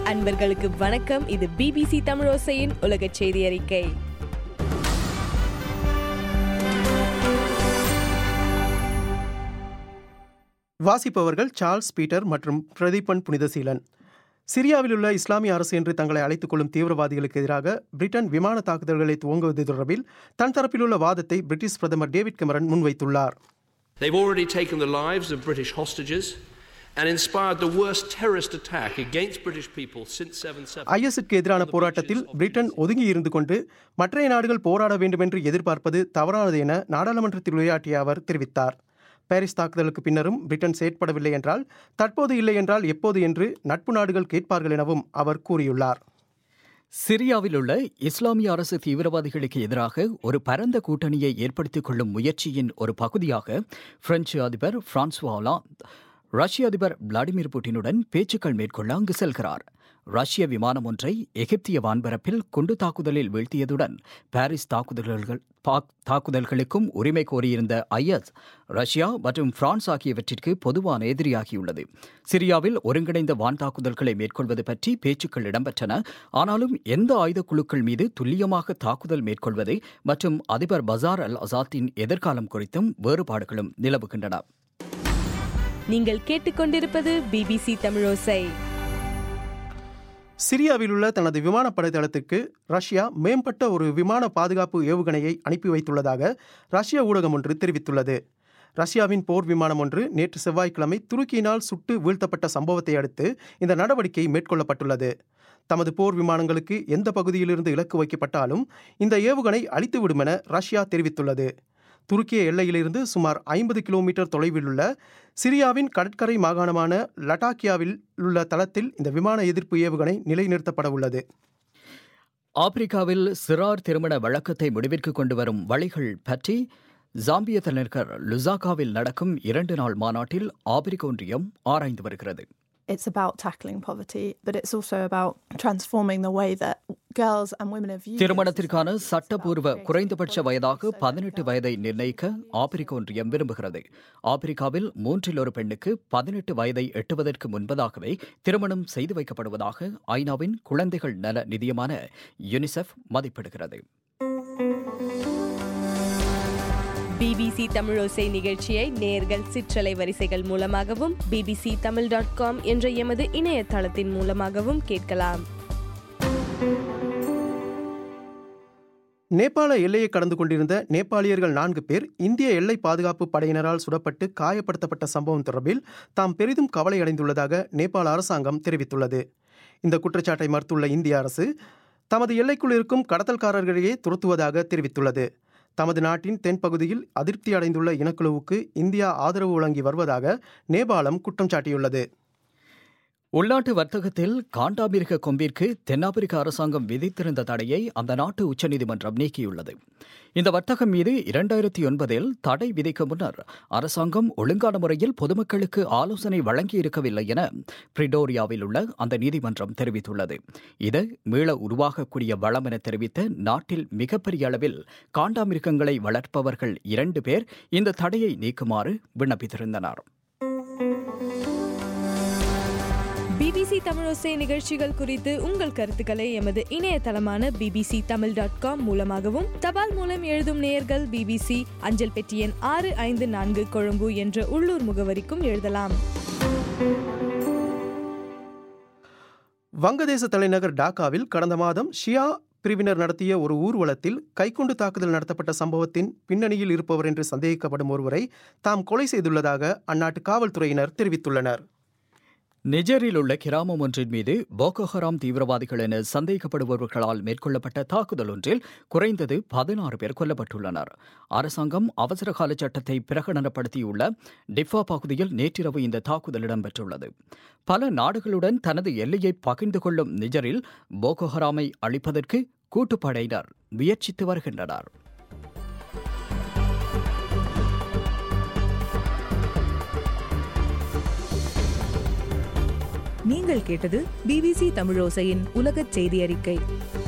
அன்பர்களுக்கு வணக்கம் இது பிபிசி தமிழோசையின் உலக செய்தி அறிக்கை வாசிப்பவர்கள் சார்ல்ஸ் பீட்டர் மற்றும் பிரதீபன் புனிதசீலன் சிரியாவில் உள்ள இஸ்லாமிய அரசு என்று தங்களை அழைத்துக் கொள்ளும் தீவிரவாதிகளுக்கு எதிராக பிரிட்டன் விமான தாக்குதல்களை துவங்குவது தொடர்பில் தன் தரப்பிலுள்ள வாதத்தை பிரிட்டிஷ் பிரதமர் டேவிட் கெமரன் முன்வைத்துள்ளார் They've already taken the lives of British hostages and inspired the worst terrorist attack against British people since 7 7. ஐஎஸ்க்கு எதிரான போராட்டத்தில் பிரிட்டன் ஒதுங்கி இருந்து கொண்டு மற்றைய நாடுகள் போராட வேண்டுமென்று எதிர்பார்ப்பது தவறானது என நாடாளுமன்றத்தில் உரையாற்றிய அவர் தெரிவித்தார் பாரிஸ் தாக்குதலுக்கு பின்னரும் பிரிட்டன் செயற்படவில்லை என்றால் தற்போது இல்லை என்றால் எப்போது என்று நட்பு நாடுகள் கேட்பார்கள் எனவும் அவர் கூறியுள்ளார் சிரியாவில் உள்ள இஸ்லாமிய அரசு தீவிரவாதிகளுக்கு எதிராக ஒரு பரந்த கூட்டணியை ஏற்படுத்திக் கொள்ளும் முயற்சியின் ஒரு பகுதியாக பிரெஞ்சு அதிபர் பிரான்சுவா ஒலாந்து ரஷ்ய அதிபர் விளாடிமிர் புட்டினுடன் பேச்சுக்கள் மேற்கொள்ள அங்கு செல்கிறார் ரஷ்ய விமானம் ஒன்றை எகிப்திய வான்பரப்பில் குண்டு தாக்குதலில் வீழ்த்தியதுடன் பாரிஸ் தாக்குதல்கள் பாக் தாக்குதல்களுக்கும் உரிமை கோரியிருந்த ஐஎஸ் ரஷ்யா மற்றும் பிரான்ஸ் ஆகியவற்றிற்கு பொதுவான எதிரியாகியுள்ளது சிரியாவில் ஒருங்கிணைந்த வான் தாக்குதல்களை மேற்கொள்வது பற்றி பேச்சுக்கள் இடம்பெற்றன ஆனாலும் எந்த ஆயுத குழுக்கள் மீது துல்லியமாக தாக்குதல் மேற்கொள்வது மற்றும் அதிபர் பசார் அல் அசாத்தின் எதிர்காலம் குறித்தும் வேறுபாடுகளும் நிலவுகின்றன நீங்கள் கேட்டுக்கொண்டிருப்பது பிபிசி தமிழோசை சிரியாவில் உள்ள தனது விமானப்படை தளத்திற்கு ரஷ்யா மேம்பட்ட ஒரு விமான பாதுகாப்பு ஏவுகணையை அனுப்பி வைத்துள்ளதாக ரஷ்ய ஊடகம் ஒன்று தெரிவித்துள்ளது ரஷ்யாவின் போர் விமானம் ஒன்று நேற்று செவ்வாய்க்கிழமை துருக்கியினால் சுட்டு வீழ்த்தப்பட்ட சம்பவத்தை அடுத்து இந்த நடவடிக்கை மேற்கொள்ளப்பட்டுள்ளது தமது போர் விமானங்களுக்கு எந்த பகுதியிலிருந்து இலக்கு வைக்கப்பட்டாலும் இந்த ஏவுகணை அழித்துவிடும் என ரஷ்யா தெரிவித்துள்ளது துருக்கிய எல்லையிலிருந்து சுமார் ஐம்பது கிலோமீட்டர் தொலைவில் உள்ள சிரியாவின் கடற்கரை மாகாணமான லட்டாக்கியாவில் உள்ள தளத்தில் இந்த விமான எதிர்ப்பு ஏவுகணை நிலைநிறுத்தப்பட உள்ளது ஆப்பிரிக்காவில் சிறார் திருமண வழக்கத்தை முடிவிற்கு கொண்டு வரும் வழிகள் பற்றி ஜாம்பிய தலைநகர் லுசாகாவில் நடக்கும் இரண்டு நாள் மாநாட்டில் ஆப்பிரிக்க ஒன்றியம் ஆராய்ந்து வருகிறது It's about tackling poverty, but it's also about transforming the way that girls and women are viewed. திருமணத்திற்கான சட்டப்பூர்வ குறைந்தபட்ச வயதாக பதினெட்டு வயதை நிர்ணயிக்க ஆப்பிரிக்க ஒன்றியம் விரும்புகிறது ஆப்பிரிக்காவில் மூன்றில் ஒரு பெண்ணுக்கு பதினெட்டு வயதை எட்டுவதற்கு முன்பதாகவே திருமணம் செய்து வைக்கப்படுவதாக ஐநாவின் குழந்தைகள் நல நிதியமான யுனிசெஃப் மதிப்பிடுகிறது பிபிசி தமிழோசை நிகழ்ச்சியை நேர்கள் சிற்றலை வரிசைகள் மூலமாகவும் பிபிசி தமிழ் டாட் காம் என்ற எமது இணையதளத்தின் மூலமாகவும் கேட்கலாம் நேபாள எல்லையை கடந்து கொண்டிருந்த நேபாளியர்கள் நான்கு பேர் இந்திய எல்லை பாதுகாப்பு படையினரால் சுடப்பட்டு காயப்படுத்தப்பட்ட சம்பவம் தொடர்பில் தாம் பெரிதும் கவலை அடைந்துள்ளதாக நேபாள அரசாங்கம் தெரிவித்துள்ளது இந்த குற்றச்சாட்டை மறுத்துள்ள இந்திய அரசு தமது எல்லைக்குள் இருக்கும் கடத்தல்காரர்களையே துரத்துவதாக தெரிவித்துள்ளது தமது நாட்டின் தென்பகுதியில் அதிருப்தி அடைந்துள்ள இனக்குழுவுக்கு இந்தியா ஆதரவு வழங்கி வருவதாக நேபாளம் குற்றம் சாட்டியுள்ளது உள்நாட்டு வர்த்தகத்தில் காண்டாமிருக கொம்பிற்கு தென்னாப்பிரிக்க அரசாங்கம் விதித்திருந்த தடையை அந்த நாட்டு உச்சநீதிமன்றம் நீக்கியுள்ளது இந்த வர்த்தகம் மீது இரண்டாயிரத்தி ஒன்பதில் தடை விதிக்க முன்னர் அரசாங்கம் ஒழுங்கான முறையில் பொதுமக்களுக்கு ஆலோசனை வழங்கியிருக்கவில்லை என பிரிடோரியாவில் உள்ள அந்த நீதிமன்றம் தெரிவித்துள்ளது இது மீள உருவாகக்கூடிய வளம் என தெரிவித்த நாட்டில் மிகப்பெரிய அளவில் காண்டாமிருகங்களை வளர்ப்பவர்கள் இரண்டு பேர் இந்த தடையை நீக்குமாறு விண்ணப்பித்திருந்தனர் பிபிசி தமிழோசை நிகழ்ச்சிகள் குறித்து உங்கள் கருத்துக்களை எமது இணையதளமான பிபிசி தமிழ் டாட் காம் மூலமாகவும் தபால் மூலம் எழுதும் நேயர்கள் பிபிசி அஞ்சல் பெட்டி எண் ஆறு ஐந்து நான்கு கொழும்பு என்ற உள்ளூர் முகவரிக்கும் எழுதலாம் வங்கதேச தலைநகர் டாக்காவில் கடந்த மாதம் ஷியா பிரிவினர் நடத்திய ஒரு ஊர்வலத்தில் கைக்குண்டு தாக்குதல் நடத்தப்பட்ட சம்பவத்தின் பின்னணியில் இருப்பவர் என்று சந்தேகிக்கப்படும் ஒருவரை தாம் கொலை செய்துள்ளதாக அந்நாட்டு காவல்துறையினர் தெரிவித்துள்ளனர் நிஜரில் உள்ள கிராமம் ஒன்றின் மீது போகோஹராம் தீவிரவாதிகள் என சந்தேகிக்கப்படுபவர்களால் மேற்கொள்ளப்பட்ட தாக்குதல் ஒன்றில் குறைந்தது பதினாறு பேர் கொல்லப்பட்டுள்ளனர் அரசாங்கம் அவசரகால சட்டத்தை பிரகடனப்படுத்தியுள்ள டிஃபா பகுதியில் நேற்றிரவு இந்த தாக்குதல் இடம்பெற்றுள்ளது பல நாடுகளுடன் தனது எல்லையை பகிர்ந்து கொள்ளும் நிஜரில் போகோஹராமை அழிப்பதற்கு கூட்டுப்படையினர் முயற்சித்து வருகின்றனர் நீங்கள் கேட்டது பிபிசி தமிழோசையின் உலகச் செய்தி அறிக்கை